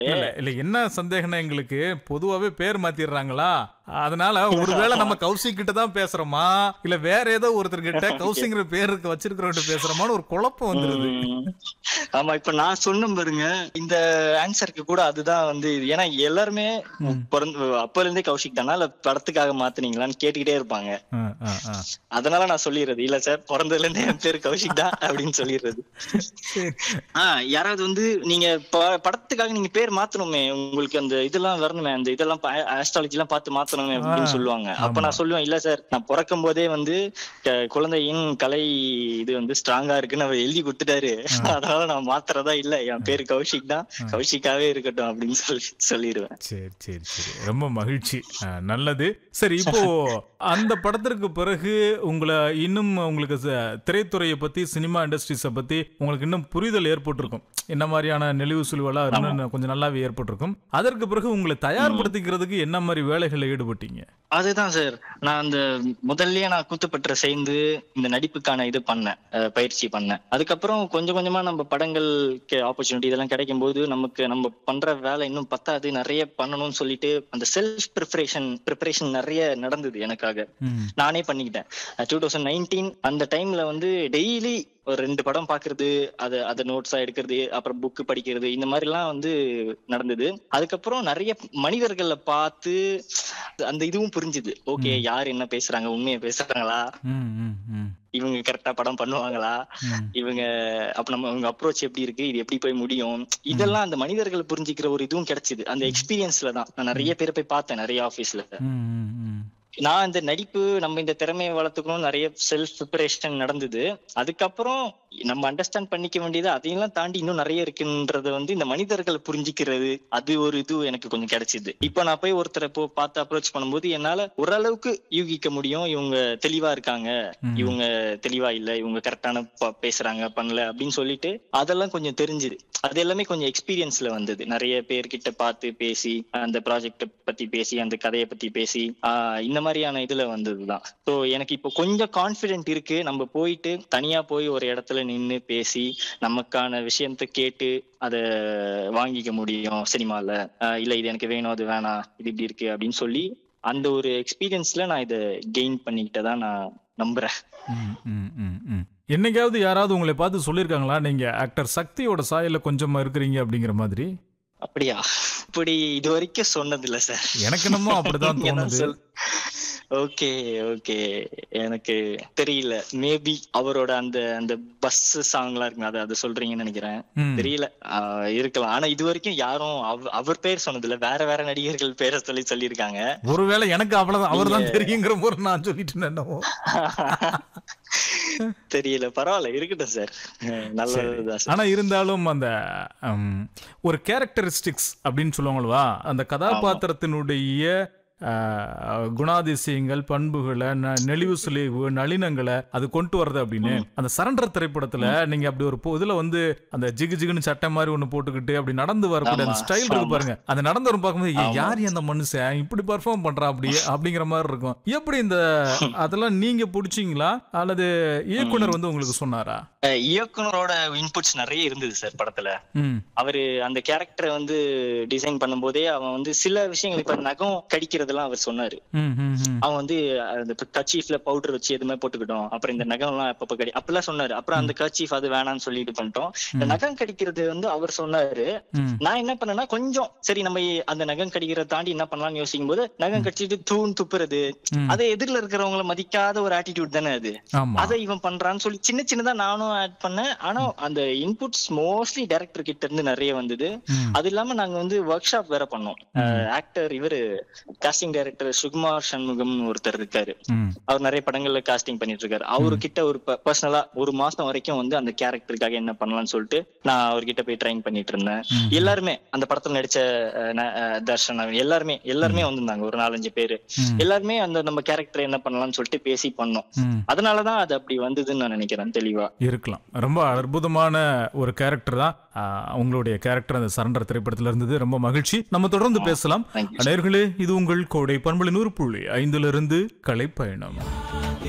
இல்ல இல்ல என்ன சந்தேகம்னா எங்களுக்கு பொதுவாவே பேர் மாத்திடுறாங்களா அதனால ஒருவேளை நம்ம கௌசிக் கிட்ட தான் பேசுறோமா இல்ல வேற ஏதோ ஒருத்தர் கிட்ட கௌசிங்கிற பேருக்கு வச்சிருக்கிறவங்க பேசுறோமான்னு ஒரு குழப்பம் வந்துருது ம். ஆமா இப்ப நான் சொன்னேன் பாருங்க இந்த ஆன்சருக்கு கூட அதுதான் வந்து இது. ஏன்னா எல்லாருமே பிறந்து அப்பல இருந்தே கௌஷிக் தானா இல்ல படத்துக்காக மாத்துனீங்களான்னு கேட்டுக்கிட்டே இருப்பாங்க ஆ, ஆ, ஆ. அதனால நான் சொல்லிடுறது இல்ல சார் பிறந்ததுல இருந்தே என் பேரு கௌஷிக் தான் அப்படின்னு சொல்லிடுறது சரி. ஆஹ் யாராவது வந்து நீங்க ப- படத்துக்காக நீங்க பேர் மாத்தணுமே உங்களுக்கு அந்த இதெல்லாம் வரணுமே அந்த இதெல்லாம் ஆஸ்ட்ராலஜி எல்லாம் பார்த்து மாத்தணுமே அப்படின்னு ஆ, சொல்லுவாங்க அப்ப ஆமா. நான் சொல்லுவேன் இல்ல சார் நான் பிறக்கும் போதே வந்து க- குழந்தையின் கலை இது வந்து ஸ்ட்ராங்கா இருக்குன்னு அவர் எழுதி கொடுத்துட்டாரு அதனால நான் மாத்துறதா இல்ல என் பேரு கௌஷிக் தான் கௌஷிக்காவே இருக்கட்டும் அப்படின்னு சொல்லி சொல்லிடுவேன் சரி சரி சரி ரொம்ப மகிழ்ச்சி ஆ, நல்லது சரி இப்போ அந்த படத்திற்கு பிறகு உங்களை இன்னும் உங்களுக்கு ச- திரைத்துறையை பத்தி சினிமா இண்டஸ்ட்ரீஸை பத்தி உங்களுக்கு இன்னும் புரிதல் ஏற்பட்டிருக்கும் என்ன மாதிரியான நெளிவு சுழிவெல்லாம் இன்னும் கொஞ்சம் நல்லாவே ஏற்பட்டிருக்கும் அதற்கு பிறகு உங்களை தயார்படுத்திக்கிறதுக்கு என்ன மாதிரி வேலைகளில் ஈடுபட்டீங்க அதுதான் சார் நான் அந்த முதல்லயே நான் கூத்துப்பற்ற சேர்ந்து இந்த நடிப்புக்கான இது பண்ணேன் அஹ் பயிற்சி பண்ணேன் அதுக்கப்புறம் கொஞ்சம் கொஞ்சமா நம்ம படங்களுக்கு ஆப்பர்ச்சுனிட்டி இதெல்லாம் கிடைக்கும் போது நமக்கு நம்ம பண்ற வேலை இன்னும் பத்தாது நிறைய பண்ணணும்னு சொல்லிட்டு அந்த செல்ஃப் ப்ரிப்பரேஷன் ப்ரிப்பரேஷன் நிறைய நடந்தது எனக்காக ம் நானே பண்ணிக்கிட்டேன் டூ தௌசண்ட் நைன்டீன் அந்த டைம்ல வந்து டெய்லி ஒரு ரெண்டு படம் பாக்குறது அதை அதை நோட்ஸா எடுக்கிறது அப்புறம் புக் படிக்கிறது இந்த மாதிரி எல்லாம் வந்து நடந்தது அதுக்கப்புறம் நிறைய மனிதர்களை பார்த்து அந்த இதுவும் புரிஞ்சுது ஓகே யார் என்ன பேசுறாங்க உண்மையை பேசுறாங்களா ம் ம் ம் இவங்க கரெக்டா படம் பண்ணுவாங்களா ம் இவங்க அப்ப நம்ம அவங்க அப்ரோச் எப்படி இருக்கு இது எப்படி போய் முடியும் இதெல்லாம் அந்த மனிதர்கள் புரிஞ்சுக்கிற ஒரு இதுவும் கிடைச்சது அந்த எக்ஸ்பீரியன்ஸ்ல தான் நான் நிறைய பேரை போய் பார்த்தேன் நிறைய ஆபீஸ்ல ம் ம் ம் நான் இந்த நடிப்பு நம்ம இந்த திறமையை வளர்த்துக்கணும் நிறைய செல்ஃப் ப்ரிப்பரேஷன் நடந்தது அதுக்கப்புறம் நம்ம அண்டர்ஸ்டாண்ட் பண்ணிக்க வேண்டியது அதையெல்லாம் தாண்டி இன்னும் நிறைய இருக்குன்றத வந்து இந்த மனிதர்களை புரிஞ்சுக்கிறது அது ஒரு இது எனக்கு கொஞ்சம் கிடைச்சது இப்போ நான் போய் ஒருத்தரை போ பார்த்து அப்ரோச் பண்ணும்போது என்னால ஓரளவுக்கு யூகிக்க முடியும் இவங்க தெளிவா இருக்காங்க ம். இவங்க தெளிவா இல்ல இவங்க கரெக்டான பேசுறாங்க பண்ணல அப்படின்னு சொல்லிட்டு அதெல்லாம் கொஞ்சம் தெரிஞ்சுது அது எல்லாமே கொஞ்சம் எக்ஸ்பீரியன்ஸ்ல வந்தது நிறைய பேர்கிட்ட பார்த்து பேசி அந்த ப்ராஜெக்ட பத்தி பேசி அந்த கதையை பத்தி பேசி ஆஹ் இந்த மாதிரியான இதுல வந்ததுதான் ஸோ எனக்கு இப்போ கொஞ்சம் கான்பிடென்ட் இருக்கு நம்ம போயிட்டு தனியா போய் ஒரு இடத்துல நின்னு பேசி நமக்கான விஷயத்த கேட்டு அதை வாங்கிக்க முடியும் சினிமால ஆஹ் இல்ல இது எனக்கு வேணும் அது வேணாம் இது இப்படி இருக்கு அப்படின்னு சொல்லி அந்த ஒரு எக்ஸ்பீரியன்ஸ்ல நான் இதை கெயின் பண்ணிக்கிட்டதா நான் நம்புறேன் ம், ம், ம், ம். என்னைக்காவது யாராவது உங்களை பார்த்து சொல்லியிருக்காங்களா நீங்க ஆக்டர் சக்தியோட சாயல்ல கொஞ்சமா இருக்கிறீங்க அப்படிங்கிற மாதிரி அப்படியா இப்படி இது வரைக்கும் சொன்னது இல்ல சார் எனக்கு என்னமோ அப்படிதான் தோணுது ஓகே ஓகே எனக்கு தெரியல மேபி அவரோட அந்த அந்த பஸ் சாங்லாம் இருக்கு அதை அதை சொல்றீங்கன்னு நினைக்கிறேன் ம். தெரியல ஆஹ் இருக்கலாம் ஆனா இது வரைக்கும் யாரும் அவ- அவர் பேர் சொன்னது இல்ல வேற வேற நடிகர்கள் பேரை சொல்லி சொல்லியிருக்காங்க ஒருவேளை எனக்கு அவ்வளவுதான் அவர் தான் தெரியுங்கிற போது நான் சொல்லிட்டு என்னவோ தெரியல பரவாயில்ல இருக்கட்டும் சார் நல்லதுதான் சார் ஆனா இருந்தாலும் அந்த ம், ஒரு கேரக்டரிஸ்டிக்ஸ் அப்படின்னு சொல்லுவாங்களா அந்த கதாபாத்திரத்தினுடைய அஹ், குணாதிசயங்கள் பண்புகளை ந- நெளிவு சுழிவு நளினங்களை அது கொண்டு வருது அப்படின்னு அந்த சரண்டர் திரைப்படத்துல நீங்க அப்படி ஒரு பொ- இதுல வந்து அந்த ஜிகு ஜிகுன்னு சட்டை மாதிரி ஒண்ணு போட்டுக்கிட்டு அப்படி நடந்து வரக்கூடிய அந்த ஆமா, ஸ்டைல் இருக்கு ஆமா. பாருங்க அந்த நடந்து வரும் பார்க்கும்போது "ஏய், ஆமா. யார் அந்த மனுஷன் இப்படி பர்ஃபார்ம் பண்றா அப்படி அப்படிங்கிற மாதிரி இருக்கும் எப்படி இந்த அதெல்லாம் நீங்க பிடிச்சீங்களா அல்லது இயக்குனர் வந்து உங்களுக்கு சொன்னாரா அஹ் இயக்குனரோட இன்புட்ஸ் நிறைய இருந்தது சார் படத்துல ம் அவரு அந்த கேரக்டரை வந்து டிசைன் பண்ணும்போதே அவன் வந்து சில விஷயங்கள் இப்ப நகம் கடிக்கிறதெல்லாம் அவர் சொன்னாரு ம் ம் ம் அவன் வந்து அந்த கர்ச்சீஃப்ல பவுடர் வச்சு எதுவுமே போட்டுக்கிட்டோம் அப்புறம் இந்த நகம் எல்லாம் அப்பப்ப கடி அப்பெல்லாம் சொன்னாரு அப்புறம் அந்த கர்ச்சீஃப் அது வேணாம்னு சொல்லி இது பண்ணிட்டோம் இந்த நகம் கடிக்கிறது வந்து அவர் சொன்னாரு ம் நான் என்ன பண்ணேன்னா கொஞ்சம் சரி நம்ம அந்த நகம் கடிக்கிறத தாண்டி என்ன பண்ணலாம்னு யோசிக்கும் போது நகம் கடிச்சிட்டு தூண் துப்புறது ம். அது எதிரில இருக்கிறவங்கள மதிக்காத ஒரு ஆட்டிடியூட் தானே அது ஆமா அதை இவன் பண்றான்னு சொல்லி சின்ன சின்னதா நானும் ஆட் பண்ணேன் ஆனா அந்த இன்புட்ஸ் மோஸ்ட்லி டைரக்டர் கிட்ட இருந்து நிறைய வந்தது ம். அது இல்லாம நாங்க வந்து ஒர்க் ஷாப் வேற பண்ணோம் ஆக்டர் இவரு காஸ்டிங் டைரக்டர் சுகுமார் சண்முகம் ஒருத்தர் இருக்காரு ம் அவர் நிறைய படங்கள்ல காஸ்டிங் பண்ணிட்டு இருக்காரு அவரு கிட்ட ஒரு பர்சனலா ஒரு மாசம் வரைக்கும் வந்து அந்த கேரக்டருக்காக என்ன பண்ணலாம்னு சொல்லிட்டு நான் அவர்கிட்ட போய் ட்ரைன் பண்ணிட்டு இருந்தேன் ம். எல்லாருமே அந்த படத்துல நடிச்ச அஹ், ந- அஹ், தர்ஷன் அவங்க எல்லாருமே எல்லாருமே வந்திருந்தாங்க ஒரு நாலஞ்சு பேரு ம். எல்லாருமே அந்த நம்ம கேரக்டர் என்ன பண்ணலாம்னு சொல்லிட்டு பேசி பண்ணோம் ம். அதனாலதான் அது அப்படி வந்ததுன்னு நான் நினைக்கிறேன் தெளிவா இருக்கலாம் ரொம்ப அற்புதமான ஒரு கேரக்டர் தான் ஆஹ், உங்களுடைய கேரக்டர் அந்த சரண்டர் திரைப்படத்துல இருந்தது ரொம்ப மகிழ்ச்சி நம்ம தொடர்ந்து பேசலாம் Thank you. நேயர்களே இது உங்கள் கோடை பண்புல நூறு புள்ளி ஐந்துல இருந்து கலை பயணம்